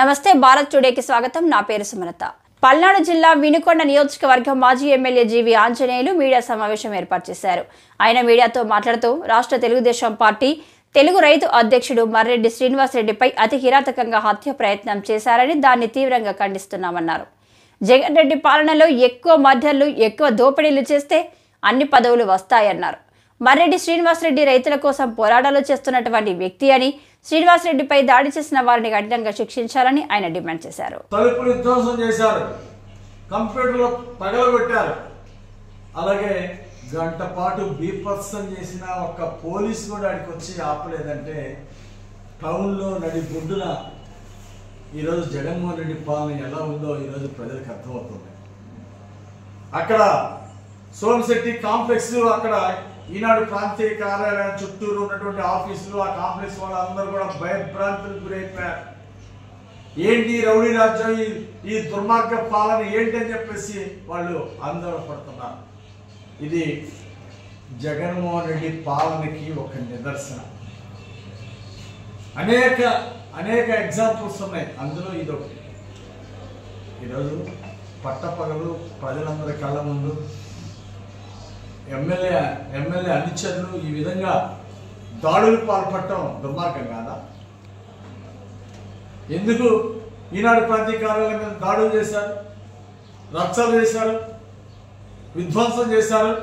నమస్తే భారత్ టుడేకి స్వాగతం నా పేరు సుమలత పల్నాడు జిల్లా వినుకొండ నియోజకవర్గం మాజీ ఎమ్మెల్యే జీవి ఆంజనేయులు మీడియా సమావేశం ఏర్పాటు చేశారు ఆయన మీడియాతో మాట్లాడుతూ రాష్ట్ర తెలుగుదేశం పార్టీ తెలుగు రైతు అధ్యక్షుడు మర్రెడ్డి శ్రీనివాసరెడ్డిపై అతి కిరాతకంగా హత్య ప్రయత్నం చేశారని దాన్ని తీవ్రంగా ఖండిస్తున్నామన్నారు జగన్ రెడ్డి పాలనలో ఎక్కువ మర్డర్లు ఎక్కువ దోపిడీలు చేస్తే అన్ని పదవులు వస్తాయన్నారు మర్రెడ్డి శ్రీనివాసరెడ్డి రైతుల కోసం పోరాటాలు చేస్తున్నటువంటి వ్యక్తి అని శ్రీనివాసరెడ్డిపై దాడి చేసిన వారిని కఠినంగా శిక్షించాలని ఆయన డిమాండ్ చేశారు తలుపులు విధ్వంసం చేశారు కంప్యూటర్లో తగలబెట్టారు అలాగే గంట పాటు బీపత్సం చేసిన ఒక్క పోలీస్ కూడా ఆడికి వచ్చి ఆపలేదంటే టౌన్లో నడి బొడ్డున ఈరోజు జగన్మోహన్ రెడ్డి పాలన ఎలా ఉందో ఈరోజు ప్రజలకు అర్థమవుతుంది అక్కడ సోమశెట్టి కాంప్లెక్స్ అక్కడ ఈనాడు ప్రాంతీయ కార్యాలయం చుట్టూరు ఉన్నటువంటి ఆఫీసులు ఆ కాంప్లెక్స్ వాళ్ళందరూ కూడా భయభ్రాంతులకు గురైపోయారు ఏంటి ఈ రౌడీ రాజ్యం ఈ ఈ దుర్మార్గ పాలన ఏంటి అని చెప్పేసి వాళ్ళు ఆందోళన పడుతున్నారు ఇది జగన్మోహన్ రెడ్డి పాలనకి ఒక నిదర్శనం అనేక అనేక ఎగ్జాంపుల్స్ ఉన్నాయి అందులో ఇదొకటి ఈరోజు పట్టపగలు ప్రజలందరి కళ్ళ ముందు ఎమ్మెల్యే ఎమ్మెల్యే అనుచరులు ఈ విధంగా దాడులు పాల్పడటం దుర్మార్గం కాదా ఎందుకు ఈనాడు ప్రాంతీయ కార్యాలయం మీద దాడులు చేశారు రక్షలు చేశారు విధ్వంసం చేశారు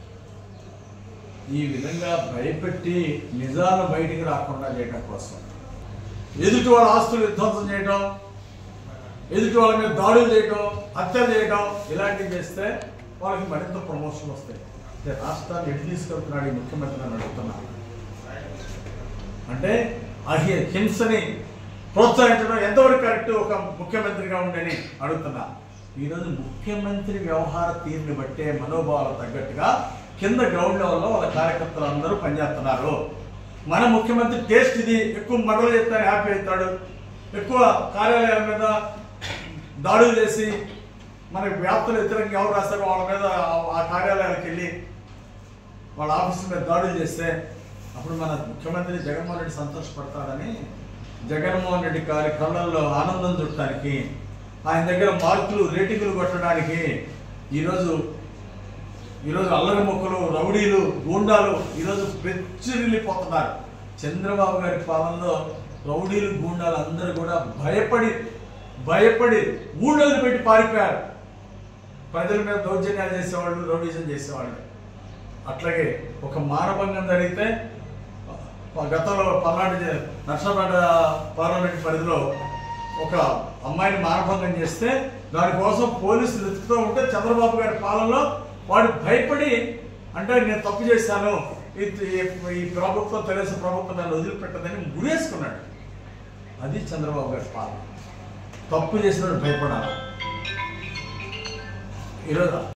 ఈ విధంగా భయపెట్టి నిజాలు బయటికి రాకుండా చేయడం కోసం ఎదుటి వాళ్ళ ఆస్తులు విధ్వంసం చేయడం ఎదుటి వాళ్ళ మీద దాడులు చేయడం హత్యలు చేయడం ఇలాంటివి చేస్తే వాళ్ళకి మరింత ప్రమోషన్ వస్తాయి అంటే రాష్ట్రాన్ని ఎటు తీసుకెళ్తున్నాడు ఈ ముఖ్యమంత్రి అని అడుగుతున్నాను అంటే అహి హింసని ప్రోత్సహించడం ఎంతవరకు కరెక్ట్ ఒక ముఖ్యమంత్రిగా ఉండని అడుగుతున్నా ఈరోజు ముఖ్యమంత్రి వ్యవహార తీరుని బట్టే మనోభావాలకు తగ్గట్టుగా కింద గ్రౌండ్ లెవెల్లో వాళ్ళ కార్యకర్తలు అందరూ పనిచేస్తున్నారు మన ముఖ్యమంత్రి టేస్ట్ ఇది ఎక్కువ మడలు చేస్తాను హ్యాపీ అవుతాడు ఎక్కువ కార్యాలయాల మీద దాడులు చేసి మనకి వ్యాప్తులు వ్యతిరేకంగా ఎవరు రాస్తారో వాళ్ళ మీద ఆ- ఆ కార్యాలయాలకు వెళ్ళి వాళ్ళ ఆఫీసుల మీద దాడులు చేస్తే అప్పుడు మన ముఖ్యమంత్రి జగన్మోహన్ రెడ్డి సంతోషపడతాడని జగన్మోహన్ రెడ్డి గారి కళ్ళల్లో ఆనందం చుట్టడానికి ఆయన దగ్గర మార్కులు రేటింగులు కొట్టడానికి ఈరోజు ఈరోజు అల్లరి మొక్కలు రౌడీలు గూండాలు ఈరోజు పెచ్చిరిల్లిపోతున్నారు చంద్రబాబు గారి పాలనలో రౌడీలు గూండాలు అందరూ కూడా భయపడి భయపడి ఊళ్ళోకి పెట్టి పారిపోయారు ప్రజల మీద దౌర్జన్యాలు చేసేవాళ్ళు రౌడీజం చేసేవాళ్ళు అట్లాగే ఒక మానభంగం జరిగితే ఆ గతంలో పల్నాడు జ- నర్సాపేట పార్లమెంట్ పరిధిలో ఒక అమ్మాయిని మానభంగం చేస్తే దానికోసం పోలీసులు వెతుకుతూ ఉంటే చంద్రబాబు గారి పాలనలో వాడు భయపడి అంటే నేను తప్పు చేశాను ఈ ఈ ప్రభుత్వం తెలుగు ప్రభుత్వం నన్ను వదిలిపెట్టదని ముడేసుకున్నాడు అది చంద్రబాబు గారి పాలన తప్పు చేసినట్టు భయపడాలి ఈరోజు